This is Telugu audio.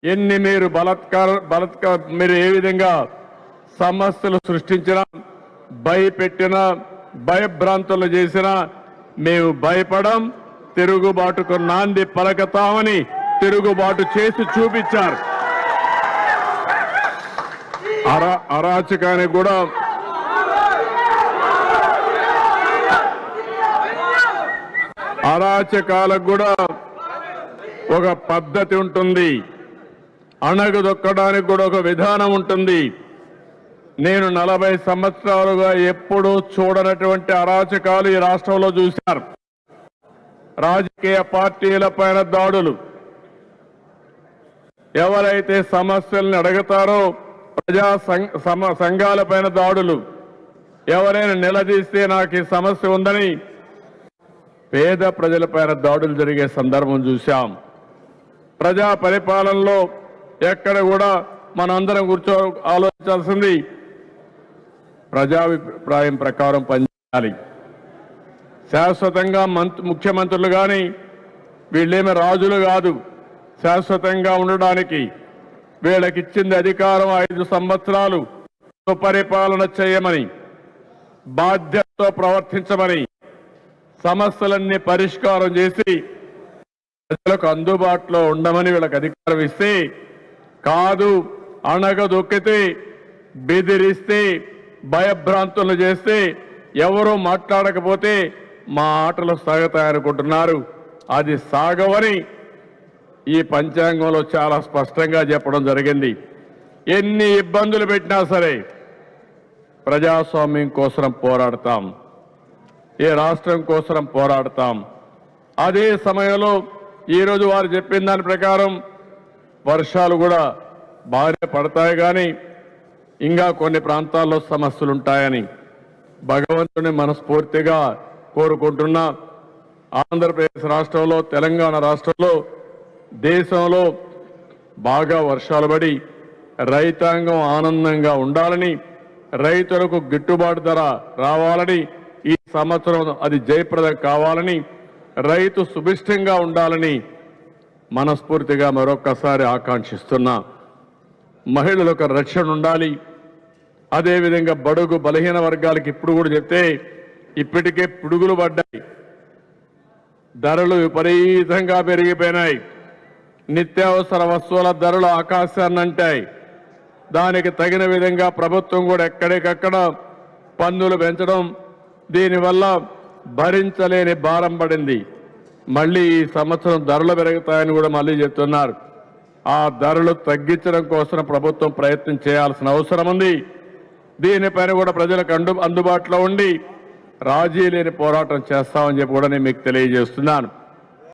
ఎన్ని మీరు బలత్కార బలత్కార మీరు ఏ విధంగా సమస్యలు సృష్టించినా భయపెట్టినా భయభ్రాంతులు చేసినా మేము భయపడం తిరుగుబాటుకు నాంది పలకతామని తిరుగుబాటు చేసి చూపించారు అరా అరాచకానికి కూడా అరాచకాలకు కూడా ఒక పద్ధతి ఉంటుంది అణగదొక్కడానికి కూడా ఒక విధానం ఉంటుంది నేను నలభై సంవత్సరాలుగా ఎప్పుడూ చూడనటువంటి అరాచకాలు ఈ రాష్ట్రంలో చూశారు రాజకీయ పార్టీల పైన దాడులు ఎవరైతే సమస్యల్ని అడుగుతారో ప్రజా సం- సమ- సంఘాల పైన దాడులు ఎవరైనా నిలదీస్తే నాకు ఈ సమస్య ఉందని పేద ప్రజలపైన దాడులు జరిగే సందర్భం చూశాం ప్రజా పరిపాలనలో ఎక్కడ కూడా మనందరం కూర్చో ఆలోచించాల్సింది ప్రజాభిప్రాయం ప్రకారం పనిచేయాలి శాశ్వతంగా మంత్ ముఖ్యమంత్రులు కానీ వీళ్ళేమి రాజులు కాదు శాశ్వతంగా ఉండడానికి వీళ్ళకిచ్చింది అధికారం ఐదు సంవత్సరాలు సుపరిపాలన చేయమని బాధ్యతతో ప్రవర్తించమని సమస్యలన్నీ పరిష్కారం చేసి ప్రజలకు అందుబాటులో ఉండమని వీళ్ళకి అధికారం ఇస్తే కాదు అణగదొక్కితే బెదిరిస్తే భయభ్రాంతులు చేస్తే ఎవరూ మాట్లాడకపోతే మా ఆటలు సాగుతాయనుకుంటున్నారు అది సాగవని ఈ పంచాంగంలో చాలా స్పష్టంగా చెప్పడం జరిగింది ఎన్ని ఇబ్బందులు పెట్టినా సరే ప్రజాస్వామ్యం కోసం పోరాడతాం ఈ రాష్ట్రం కోసం పోరాడతాం అదే సమయంలో ఈరోజు వారు చెప్పిన దాని ప్రకారం వర్షాలు కూడా బాగానే పడతాయి కానీ ఇంకా కొన్ని ప్రాంతాల్లో సమస్యలు ఉంటాయని భగవంతుని మనస్ఫూర్తిగా కోరుకుంటున్నా ఆంధ్రప్రదేశ్ రాష్ట్రంలో తెలంగాణ రాష్ట్రంలో దేశంలో బాగా వర్షాలు పడి రైతాంగం ఆనందంగా ఉండాలని రైతులకు గిట్టుబాటు ధర రావాలని ఈ సంవత్సరం అది జయప్రదం కావాలని రైతు సుభిష్టంగా ఉండాలని మనస్ఫూర్తిగా మరొక్కసారి ఆకాంక్షిస్తున్నా మహిళలకు రక్షణ ఉండాలి అదేవిధంగా బడుగు బలహీన వర్గాలకు ఇప్పుడు కూడా చెప్తే ఇప్పటికే పిడుగులు పడ్డాయి ధరలు విపరీతంగా పెరిగిపోయినాయి నిత్యావసర వస్తువుల ధరలు ఆకాశాన్ని అంటాయి దానికి తగిన విధంగా ప్రభుత్వం కూడా ఎక్కడికక్కడ పన్నులు పెంచడం దీనివల్ల భరించలేని భారం పడింది మళ్ళీ ఈ సంవత్సరం ధరలు పెరుగుతాయని కూడా మళ్ళీ చెప్తున్నారు ఆ ధరలు తగ్గించడం కోసం ప్రభుత్వం ప్రయత్నం చేయాల్సిన అవసరం ఉంది దీనిపైన కూడా ప్రజలకు అందు అందుబాటులో ఉండి రాజీ లేని పోరాటం చేస్తామని చెప్పి కూడా నేను మీకు తెలియజేస్తున్నాను